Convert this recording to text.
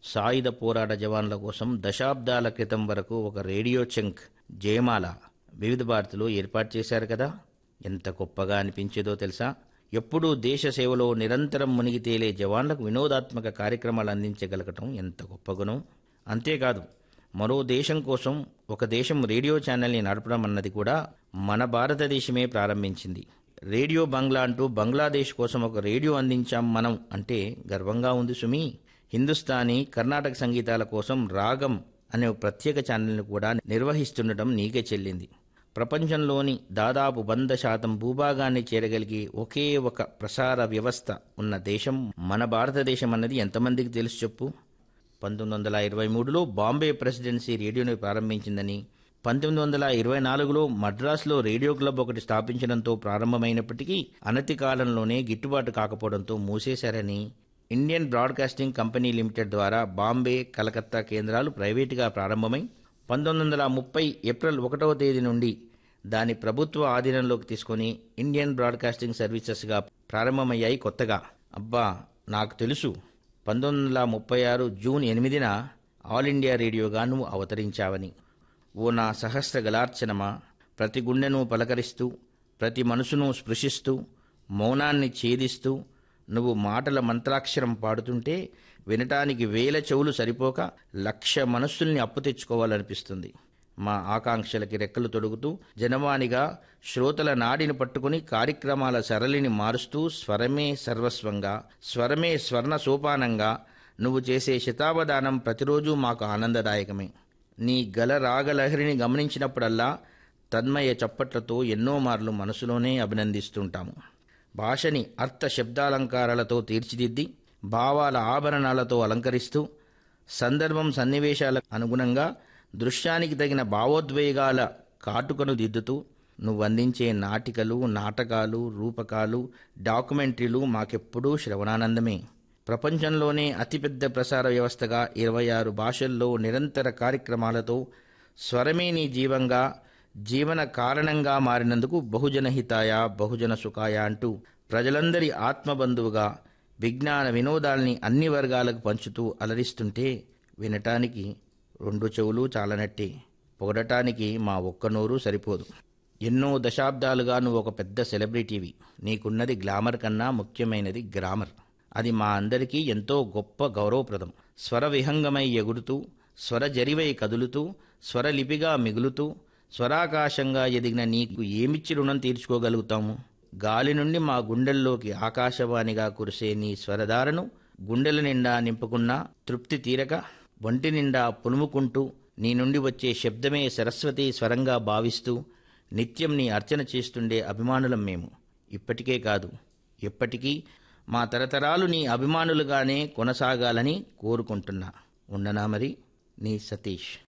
సాయుధ పోరాట జవాన్ల కోసం దశాబ్దాల క్రితం వరకు ఒక రేడియో చంక్ జయమాల వివిధ భారతిలో ఏర్పాటు చేశారు కదా ఎంత గొప్పగా అనిపించేదో తెలుసా ఎప్పుడూ దేశ సేవలో నిరంతరం మునిగి తేలే జవాన్లకు వినోదాత్మక కార్యక్రమాలు అందించగలగటం ఎంత గొప్ప గుణం అంతేకాదు మరో దేశం కోసం ఒక దేశం రేడియో ఛానల్ని నడపడం అన్నది కూడా మన భారతదేశమే ప్రారంభించింది రేడియో బంగ్లా అంటూ బంగ్లాదేశ్ కోసం ఒక రేడియో అందించాం మనం అంటే గర్వంగా ఉంది సుమి హిందుస్థానీ కర్ణాటక సంగీతాల కోసం రాగం అనే ఒక ప్రత్యేక ఛానల్ని కూడా నిర్వహిస్తుండటం నీకే చెల్లింది ప్రపంచంలోని దాదాపు వంద శాతం భూభాగాన్ని చేరగలిగే ఒకే ఒక ప్రసార వ్యవస్థ ఉన్న దేశం మన భారతదేశం అన్నది ఎంతమందికి తెలుసు చెప్పు పంతొమ్మిది వందల ఇరవై మూడులో బాంబే ప్రెసిడెన్సీ రేడియోని ప్రారంభించిందని పంతొమ్మిది వందల ఇరవై నాలుగులో మద్రాసులో రేడియో క్లబ్ ఒకటి స్థాపించడంతో ప్రారంభమైనప్పటికీ అనతి కాలంలోనే గిట్టుబాటు కాకపోవడంతో మూసేశారని ఇండియన్ బ్రాడ్కాస్టింగ్ కంపెనీ లిమిటెడ్ ద్వారా బాంబే కలకత్తా కేంద్రాలు ప్రైవేటుగా ప్రారంభమై పంతొమ్మిది వందల ముప్పై ఏప్రిల్ ఒకటవ తేదీ నుండి దాని ప్రభుత్వ ఆధీనంలోకి తీసుకొని ఇండియన్ బ్రాడ్కాస్టింగ్ సర్వీసెస్గా ప్రారంభమయ్యాయి కొత్తగా అబ్బా నాకు తెలుసు పంతొమ్మిది వందల ముప్పై ఆరు జూన్ ఎనిమిదిన ఆల్ ఇండియా రేడియోగా నువ్వు అవతరించావని ఓ నా సహస్ర గలార్చనమా ప్రతి గుండెను పలకరిస్తూ ప్రతి మనసును స్పృశిస్తూ మౌనాన్ని ఛేదిస్తూ నువ్వు మాటల మంత్రాక్షరం పాడుతుంటే వినటానికి వేల చెవులు సరిపోక లక్ష మనస్సుల్ని అప్పు తెచ్చుకోవాలనిపిస్తుంది మా ఆకాంక్షలకి రెక్కలు తొడుగుతూ జనవానిగా శ్రోతల నాడిని పట్టుకుని కార్యక్రమాల సరళిని మారుస్తూ స్వరమే సర్వస్వంగా స్వరమే స్వర్ణ సోపానంగా నువ్వు చేసే శతావధానం ప్రతిరోజు మాకు ఆనందదాయకమే నీ గల రాగలహరిని గమనించినప్పుడల్లా తన్మయ చప్పట్లతో ఎన్నో మార్లు మనసులోనే అభినందిస్తుంటాము భాషని అర్థ శబ్దాలంకారాలతో తీర్చిదిద్ది భావాల ఆభరణాలతో అలంకరిస్తూ సందర్భం సన్నివేశాలకు అనుగుణంగా దృశ్యానికి తగిన భావోద్వేగాల కాటుకను దిద్దుతూ నువ్వు అందించే నాటికలు నాటకాలు రూపకాలు డాక్యుమెంటరీలు మాకెప్పుడూ శ్రవణానందమే ప్రపంచంలోనే అతిపెద్ద ప్రసార వ్యవస్థగా ఇరవై ఆరు భాషల్లో నిరంతర కార్యక్రమాలతో స్వరమే నీ జీవంగా జీవన కారణంగా మారినందుకు బహుజన హితాయ బహుజన సుఖాయ అంటూ ప్రజలందరి ఆత్మబంధువుగా విజ్ఞాన వినోదాల్ని అన్ని వర్గాలకు పంచుతూ అలరిస్తుంటే వినటానికి రెండు చెవులు చాలనట్టే పొగడటానికి మా ఒక్క నోరు సరిపోదు ఎన్నో దశాబ్దాలుగా నువ్వు ఒక పెద్ద సెలబ్రిటీవి నీకున్నది గ్లామర్ కన్నా ముఖ్యమైనది గ్రామర్ అది మా అందరికీ ఎంతో గొప్ప గౌరవప్రదం స్వర విహంగమై ఎగురుతూ స్వర జరివై కదులుతూ స్వరలిపిగా మిగులుతూ స్వరాకాశంగా ఎదిగిన నీకు ఏమిచ్చి రుణం తీర్చుకోగలుగుతాము గాలి నుండి మా గుండెల్లోకి ఆకాశవాణిగా కురిసే నీ స్వరధారను గుండెల నిండా నింపుకున్నా తృప్తి తీరక ఒంటి నిండా పులుముకుంటూ నీ నుండి వచ్చే శబ్దమే సరస్వతి స్వరంగా భావిస్తూ నిత్యం నీ అర్చన చేస్తుండే అభిమానులం మేము ఇప్పటికే కాదు ఎప్పటికీ మా తరతరాలు నీ అభిమానులుగానే కొనసాగాలని కోరుకుంటున్నా ఉండనా మరి నీ సతీష్